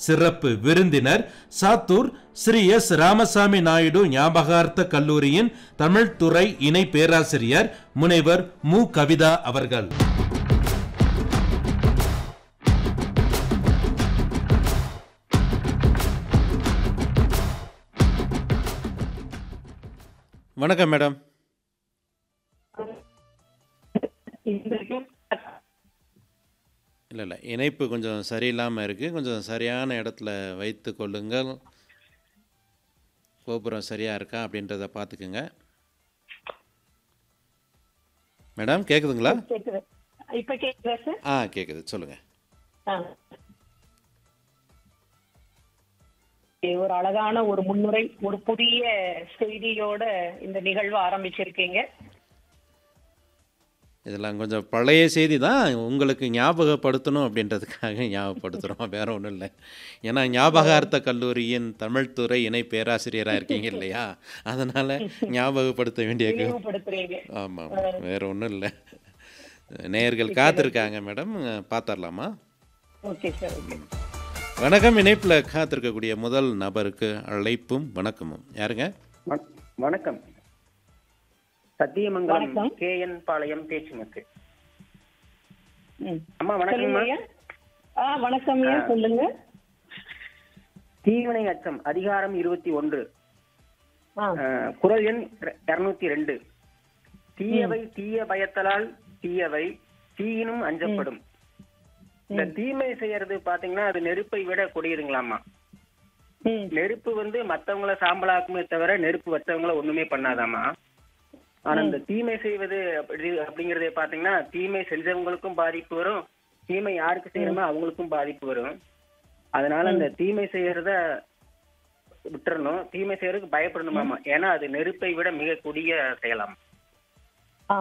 சிறப்பு விருந்தினர் சாத்தூர் ஸ்ரீ எஸ் ராமசாமி நாயுடு ஞாபகார்த்த கல்லூரியின் தமிழ் துறை இணை பேராசிரியர் முனைவர் மு கவிதா அவர்கள் வணக்கம் மேடம் இல்லை இல்லை இணைப்பு கொஞ்சம் சரியில்லாமல் இருக்குது கொஞ்சம் சரியான இடத்துல வைத்து கொள்ளுங்கள் கோபுரம் சரியாக இருக்கா அப்படின்றத பார்த்துக்குங்க மேடம் கேட்குதுங்களா கேக்குது இப்ப கேக்குதா சார் ஆ கேட்குது சொல்லுங்கள் ஆ. ஒரு அழகான ஒரு முன்னுரை ஒரு புதிய செய்தியோட இந்த நிகழ்வு ஆரம்பிச்சிருக்கீங்க இதெல்லாம் கொஞ்சம் பழைய செய்தி தான் உங்களுக்கு ஞாபகப்படுத்தணும் அப்படின்றதுக்காக ஞாபகப்படுத்துகிறோம் வேற ஒன்றும் இல்லை ஏன்னா ஞாபகார்த்த கல்லூரியின் தமிழ்துறை இணை பேராசிரியராக இருக்கீங்க இல்லையா அதனால் ஞாபகப்படுத்த வேண்டிய நினைவுபடுத்துறீங்க ஆமாம் வேற ஒன்றும் இல்லை நேயர்கள் காத்திருக்காங்க மேடம் பார்த்துடலாமா ஓகே சார் ஓகே வணக்கம் இணைப்பில் காத்திருக்கக்கூடிய முதல் நபருக்கு அழைப்பும் வணக்கமும் யாருங்க வண- வணக்கம் சத்தியமங்கலம் வணக்கம். கே என் பாளையம் பேச்சுமுக்கு ம். அம்மா சொல்லுங்க வணக்கம்மா ஐயா ஆ வணக்கம் ஐயா சொல்லுங்க தீவினை அச்சம் அதிகாரம் இருபத்தி ஒன்று ஆ அஹ், குரல் எண் இருநூத்தி ரெண்டு தீயவை தீய பயத்தலால் தீயவை தீயினும் அஞ்சப்படும் இந்த தீமை செய்யறது பாத்தீங்கன்னா அது நெருப்பை விட கொடியதுங்களாமா ம் நெருப்பு வந்து மத்தவங்கள சாம்பலாக்குமே தவிர நெருப்பு வச்சவங்கள ஒண்ணுமே பண்ணாதாமா ஆனா இந்த தீமை செய்வது அப்படி அப்படிங்கறத பாத்தீங்கன்னா தீமை செஞ்சவங்களுக்கும் பாதிப்பு வரும் தீமை யாருக்கு செய்யணுமோ அவங்களுக்கும் பாதிப்பு வரும் அதனால இந்த தீமை செய்யறத விட்டுறணும் தீமை செய்யறதுக்கு பயப்படணுமாமா ஏன்னா அது நெருப்பை விட மிக கொடிய செயலாம் ஆ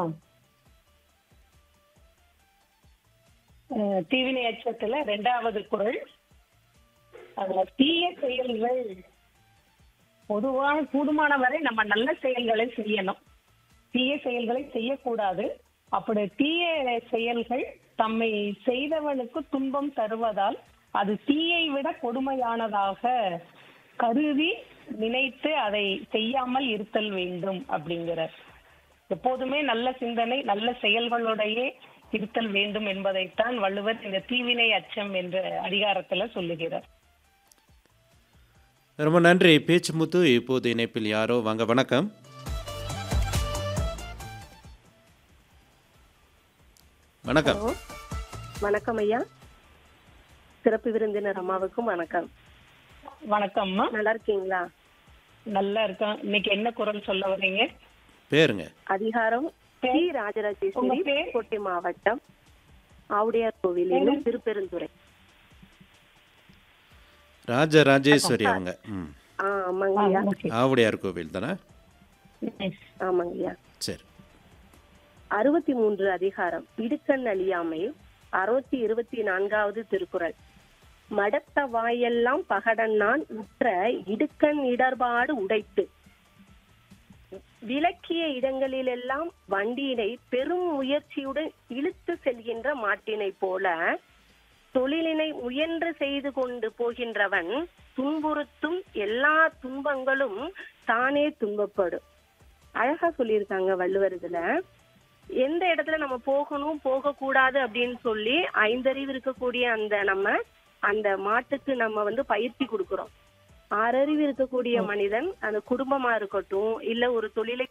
அஹ், தீவினை அச்சத்துல ரெண்டாவது குரல் அதுல தீய செயல்கள் பொதுவான கூடுமான வரை நம்ம நல்ல செயல்களை செய்யணும் தீய செயல்களை செய்யக்கூடாது அப்படி தீய செயல்கள் தம்மை செய்தவனுக்கு துன்பம் தருவதால் அது தீயை விட கொடுமையானதாக கருதி நினைத்து அதை செய்யாமல் இருத்தல் வேண்டும் அப்படிங்கிறார் எப்போதுமே நல்ல சிந்தனை நல்ல செயல்களுடைய இருத்தல் வேண்டும் என்பதைத்தான் வள்ளுவர் இந்த தீவினை அச்சம் என்ற அதிகாரத்துல சொல்லுகிறார் ரொம்ப நன்றி பேச்சு முத்து இப்போது இணைப்பில் யாரோ வாங்க வணக்கம் வணக்கம் ஹலோ வணக்கம் ஐயா சிறப்பு விருந்தினர் அம்மாவுக்கும் வணக்கம் வணக்கம்மா நல்லா இருக்கீங்களா நல்லா இருக்கேன் இன்னைக்கு என்ன குரல் சொல்ல வர்றீங்க பேருங்க அதிகாரம் டி உங்க ராஜராஜேஸ்வரி பேர்? கோட்டை மாவட்டம் ஆவுடையார் கோவில் என்னும் திருப்பெருந்துறை ராஜராஜேஸ்வரி அவங்க ம் ஆ ஆமாங்க ஐயா ஓகே. ஆவுடையார் கோவில் தானே ம். ஆமாங்க ஐயா சரி அறுபத்தி மூன்று அதிகாரம் இடுக்கண் அழியாமை அறுபத்தி இருபத்தி நான்காவது திருக்குறள் மடத்த வாயெல்லாம் பகடன்னான் உற்ற இடுக்கண் இடர்பாடு உடைத்து விலக்கிய இடங்களிலெல்லாம் வண்டியினை பெரும் முயற்சியுடன் இழுத்து செல்கின்ற மாட்டினை போல தொழிலினை முயன்று செய்து கொண்டு போகின்றவன் துன்புறுத்தும் எல்லா துன்பங்களும் தானே துன்பப்படும் அழகா சொல்லியிருக்காங்க வள்ளுவர் இதுல எந்த இடத்துல நம்ம போகணும் போக கூடாது அப்படின்னு சொல்லி ஐந்தறிவு இருக்கக்கூடிய அந்த நம்ம அந்த மாட்டுக்கு நம்ம வந்து பயிற்சி கொடுக்கிறோம் ஆறறிவு இருக்கக்கூடிய மனிதன் அந்த குடும்பமா இருக்கட்டும் இல்ல ஒரு தொழிலை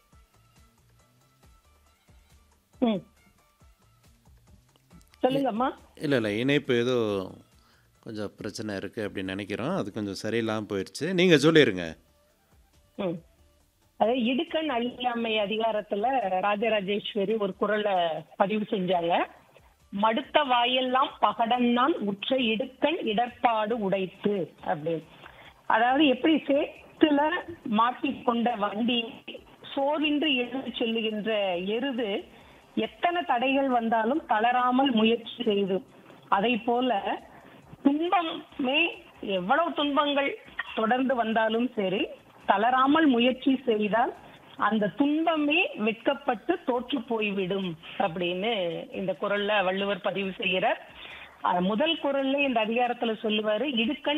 ம். சொல்லுங்கம்மா இல்லை இல்லை இணைப்பு ஏதோ கொஞ்சம் பிரச்சனை இருக்குது அப்படின்னு நினைக்கிறோம் அது கொஞ்சம் சரியில்லாமல் போயிடுச்சு நீங்கள் சொல்லிடுங்க ம். அதாவது இடுக்கண் அழியாமை அதிகாரத்துல ராஜராஜேஸ்வரி ஒரு குரலை பதிவு செஞ்சாங்க மடுத்த வாயெல்லாம் பகடன்னான் உற்ற இடுக்கண் இடர்பாடு உடைத்து அப்படின்னு அதாவது எப்படி சேத்துல மாட்டிக்கொண்ட வண்டி சோர்வின்றி எழுந்து செல்லுகின்ற எருது எத்தனை தடைகள் வந்தாலும் தளராமல் முயற்சி செய்து அதை போல துன்பமே எவ்வளவு துன்பங்கள் தொடர்ந்து வந்தாலும் சரி தளராமல் முயற்சி செய்தால் அந்த துன்பமே வெட்கப்பட்டு தோற்று போய்விடும் அப்படின்னு இந்த குரல்ல வள்ளுவர் பதிவு செய்கிறார் அஹ் முதல் குரல்ல இந்த அதிகாரத்துல சொல்லுவாரு இடுக்கண்